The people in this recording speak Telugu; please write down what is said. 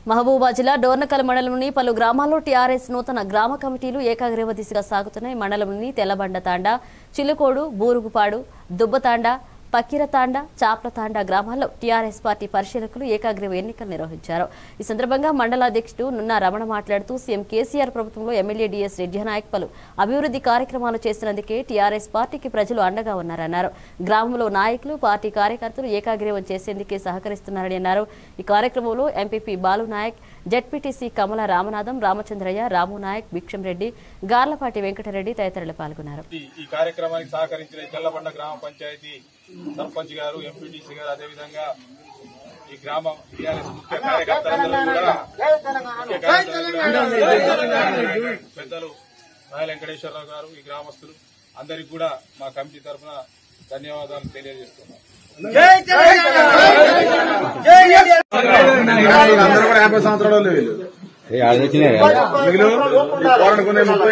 మహబూబా జిల్లా డోర్నకల్ మండలంలోని పలు గ్రామాల్లో టీఆర్ఎస్ నూతన గ్రామ కమిటీలు ఏకాగ్రీవ దిశగా సాగుతున్నాయి మండలంలోని తెల్లబండ తాండా చిలుకోడు బూరుగుపాడు దుబ్బతాండా పక్కిరతాండ చాప్లతాండ గ్రామాల్లో టీఆర్ఎస్ పార్టీ పరిశీలకులు ఏకాగ్రీవ ఎన్నికలు నిర్వహించారు ఈ సందర్భంగా మండల అధ్యక్షుడు నున్న రమణ మాట్లాడుతూ సీఎం కేసీఆర్ ప్రభుత్వంలో ఎమ్మెల్యే డిఎస్ రెడ్డి నాయక్ పలు అభివృద్ధి కార్యక్రమాలు చేసినందుకే టీఆర్ఎస్ పార్టీకి ప్రజలు అండగా ఉన్నారన్నారు గ్రామంలో నాయకులు పార్టీ కార్యకర్తలు ఏకాగ్రీవం చేసేందుకే సహకరిస్తున్నారని అన్నారు ఈ కార్యక్రమంలో ఎంపీపీ బాలు నాయక్ జడ్పీటీసీ కమల రామనాథం రామచంద్రయ్య రాము నాయక్ భిక్షం రెడ్డి గార్లపాటి వెంకటరెడ్డి తదితరులు పాల్గొన్నారు ఈ ఈ కార్యక్రమానికి సహకరించిన ఈ తెల్లబండ గ్రామ పంచాయతీ సర్పంచ్ గారు ఎంపీటీసీ గారు అదేవిధంగా ఈ గ్రామ టీఆర్ఎస్ ముఖ్య కార్యకర్తలందరూ కూడా ముఖ్య కార్యకర్తలందరూ పెద్దలు రాయల వెంకటేశ్వరరావు గారు ఈ గ్రామస్తులు అందరికి కూడా మా కమిటీ తరఫున ధన్యవాదాలు తెలియజేస్తున్నాం అందరూ కూడా యాభై సంవత్సరాలు వీళ్ళు వీళ్ళు పోరాడుకునే ముప్పై